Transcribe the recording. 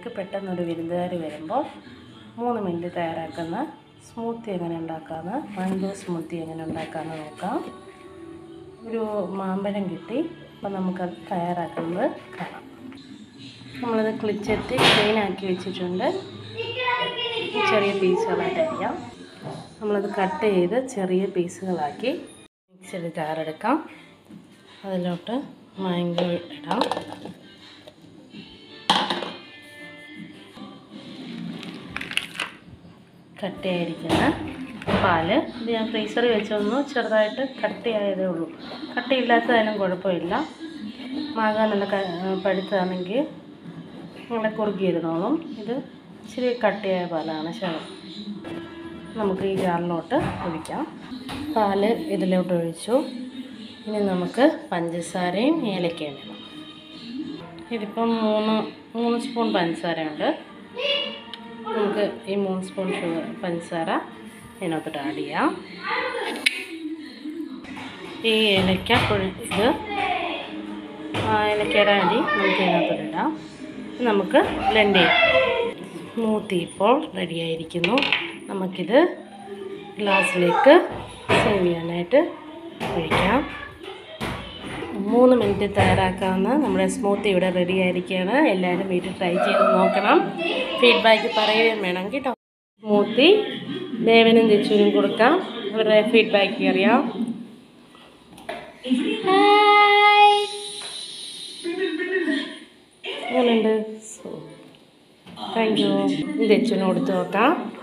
വീട്ടിലേക്ക് പെട്ടെന്നൊരു വിരുന്നുകാർ വരുമ്പോൾ മൂന്ന് മിനിറ്റ് തയ്യാറാക്കുന്ന സ്മൂത്തി എങ്ങനെ ഉണ്ടാക്കാമെന്ന് മാംഗോ സ്മൂത്തി എങ്ങനെ ഉണ്ടാക്കാമെന്ന് നോക്കാം ഒരു മാമ്പഴം കിട്ടി അപ്പം നമുക്കത് തയ്യാറാക്കുന്നത് കാണാം നമ്മളത് ക്ലിച്ചെത്തി ക്ലീൻ ആക്കി വെച്ചിട്ടുണ്ട് ചെറിയ പീസുകളായിട്ട് അരിയാം നമ്മളത് കട്ട് ചെയ്ത് ചെറിയ പീസുകളാക്കി മിക്സിയുടെ ജാറെടുക്കാം അതിലോട്ട് മാംഗോ ഇടാം കട്ടിയായിരിക്കുന്ന പാല് ഇത് ഞാൻ ഫ്രീസറിൽ വെച്ചൊന്ന് ചെറുതായിട്ട് കട്ടിയായതേ ഉള്ളൂ കട്ടിയില്ലാത്തതായാലും കുഴപ്പമില്ല മാങ്ങ നല്ല ക- പഴുത്തതാണെങ്കിൽ നിങ്ങളെ കുറുകിയിരുന്നോളും ഇത് ഇച്ചിരി കട്ടിയായ പാലാണ് ശകം നമുക്ക് ഈ ജാറിലോട്ട് ഒഴിക്കാം പാല് ഇതിലോട്ട് ഒഴിച്ചു ഇനി നമുക്ക് പഞ്ചസാരയും ഏലക്കയും ഇടണം ഇതിപ്പം മൂന്ന് മൂന്ന് സ്പൂൺ പഞ്ചസാരയുണ്ട് നമുക്ക് ഈ മൂന്ന് സ്പൂൺ ഷുഗർ പഞ്ചസാര ഇതിനകത്തോട്ട് ആഡ് ചെയ്യാം ഈ ഏലക്ക പൊഴി- ഇത് ആ ഏലക്കയുടെ അടി നമുക്ക് ഇതിനകത്തോട്ട് ഇടാം നമുക്ക് ബ്ലെൻഡ് ചെയ്യാം സ്മൂത്തി ഇപ്പോൾ റെഡിയായിരിക്കുന്നു നമുക്കിത് ഗ്ലാസ്സിലേക്ക് സെർവ് ചെയ്യാനായിട്ട് ഒഴിക്കാം മൂന്ന് മിനിറ്റ് തയ്യാറാക്കാവുന്ന നമ്മുടെ സ്മൂത്തി ഇവിടെ റെഡി ആയിരിക്കുകയാണ് എല്ലാവരും വീട്ടിൽ ട്രൈ ചെയ്ത് നോക്കണം ഫീഡ്ബാക്ക് പറയുകയും വേണം കേട്ടോ സ്മൂത്തി ദേവനും ജച്ചുവിനും കൊടുക്കാം അവരുടെ ഫീഡ്ബാക്ക് അറിയാം എങ്ങനെയുണ്ട് താങ്ക് യു ജച്ചുവിന് കൊടുത്ത് നോക്കാം